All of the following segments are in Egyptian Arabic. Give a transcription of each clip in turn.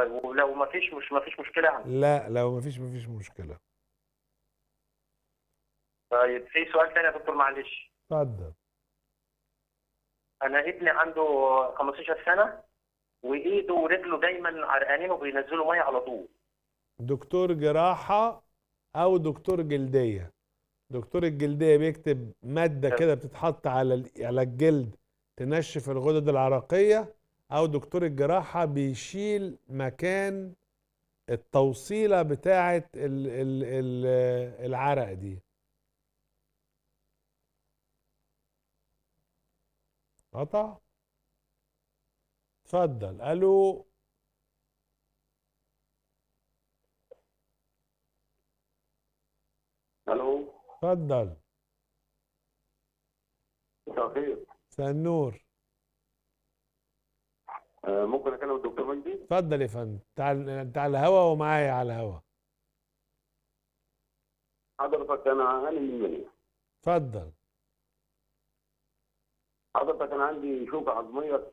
طيب ولو ما فيش مش ما فيش مشكله يعني لا لو مفيش مفيش مشكلة طيب في سؤال ثاني يا دكتور معلش اتفضل انا ابني عنده 15 سنه وايده ورجله دايما عرقانين وبينزلوا ميه على طول دكتور جراحة أو دكتور جلدية دكتور الجلدية بيكتب مادة تمام. كده بتتحط على ال- على الجلد تنشف الغدد العرقية أو دكتور الجراحة بيشيل مكان التوصيلة بتاعة ال ال ال العرق دي قطع اتفضل الو الو اتفضل مساء الخير مساء النور آه، ممكن اكلم الدكتور مجدي اتفضل يا فندم تعال انت على الهوا ومعايا على الهوا حضرتك انا انا من منيا اتفضل حضرتك انا عندي شوكه عظميه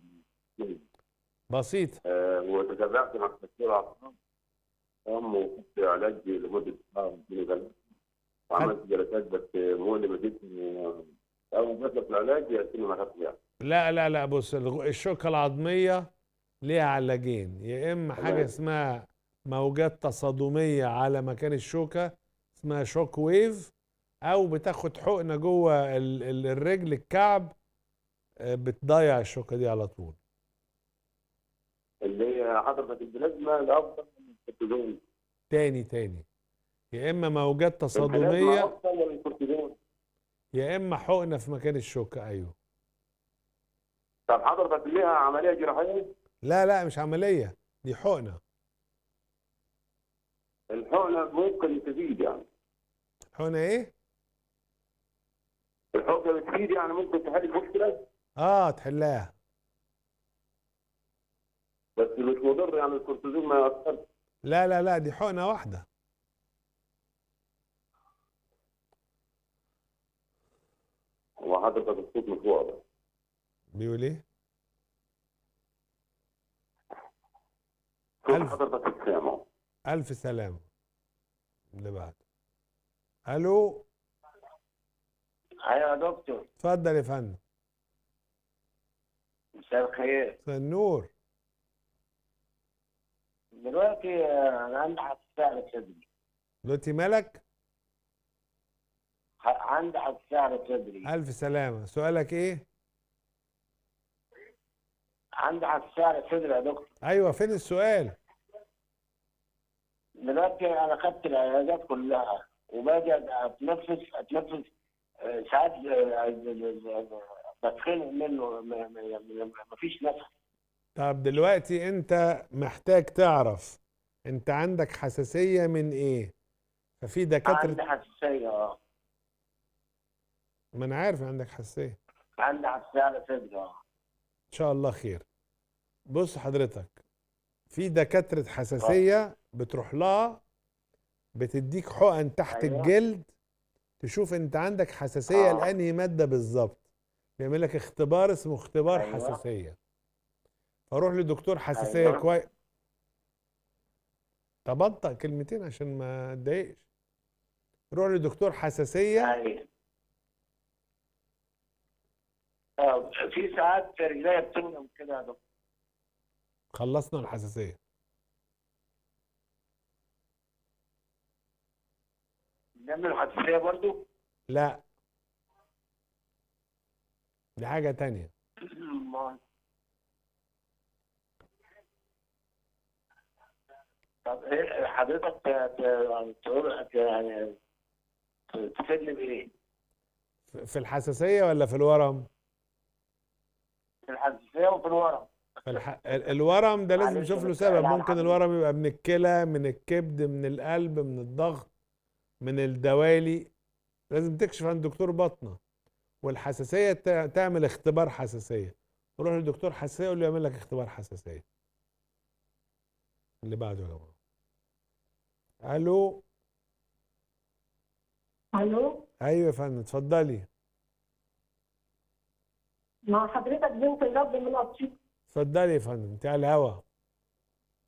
بسيط آه، وتتابعت مع دكتور اعصاب قام وخدت علاج لمده شهر اديني جلد وعملت جلسات بس مؤلمه جدا اول ما في العلاج يأتيني ما خدت يعني لا لا لا بص الغ- الشوكة العظمية ليها علاجين يا اما حاجة تمام. اسمها موجات تصادمية على مكان الشوكة اسمها شوك ويف او بتاخد حقنة جوه ال- ال- الرجل الكعب آه، بتضيع الشوكة دي على طول اللي هي حضرتك البلازما الافضل من الكورتيزون تاني تاني يا اما موجات البلازما تصادمية افضل من الكورتيزون يا اما حقنة في مكان الشوكة ايوه طب حضرتك ليها عمليه جراحيه لا لا مش عملية دي حقنة الحقنه ممكن تفيد يعني حقنة ايه؟ الحقنه بتفيد يعني ممكن تحل المشكله اه تحلها بس مش مضر يعني الكورتيزون ما يأثرش لا لا لا دي حقنة واحدة هو حضرتك الصوت مش واضح بيقول ايه؟ صوت ألف. حضرتك مش سامع ألف سلامة اللي بعد ألو ايوه يا دكتور اتفضل يا فندم مساء الخير مساء النور دلوقتي آه، انا عندي حساسيه على صدري دلوقتي مالك؟ ح- عندي حساسيه على صدري ألف سلامة سؤالك ايه؟ عندي حساسيه على صدري يا دكتور أيوة فين السؤال؟ دلوقتي انا خدت العلاجات كلها وباجي اتنفس اتنفس آه، ساعات آه، بتخنق منه ما- ما- ما- مفيش نفس طب دلوقتي أنت محتاج تعرف أنت عندك حساسية من ايه؟ ففي عندي دكاترة حساسيه اه ما أنا عارف إن عندك حساسية عندي حساسيه على صدري اه ان شاء الله خير بص حضرتك في دكاترة حساسية بتروح لها بتديك حقن تحت أيوة. الجلد تشوف انت عندك حساسية آه. لأنهي مادة بالظبط بيعمل لك اختبار اسمه اختبار أيوة. حساسية فروح لدكتور حساسية أيوة. كويس طب انطق كلمتين عشان ما تضايقش روح لدكتور حساسية ايوه آه، في ساعات رجليا بتنم كده يا دكتور خلصنا الحساسية نعمل حساسيه برضو لا دي حاجة تانية ما- طب ايه حضرتك ت- ت- تقول يعني تفيدني بايه؟ في الحساسية ولا في الورم؟ في الحساسيه وفي الورم فالح... ال- الورم ده لازم معلش نشوف له بس سبب أنا ممكن حبيبي. الورم يبقى من الكلى من الكبد من القلب من الضغط من الدوالي لازم تكشف عند دكتور باطنة والحساسية تع- تعمل اختبار حساسية روح لدكتور حساسية يقول له يعمل لك اختبار حساسية اللي بعده يا جماعة الو الو ايوه يا فندم اتفضلي مع حضرتك بنت الرب من اسيوط اتفضلي يا فندم انت على الهوا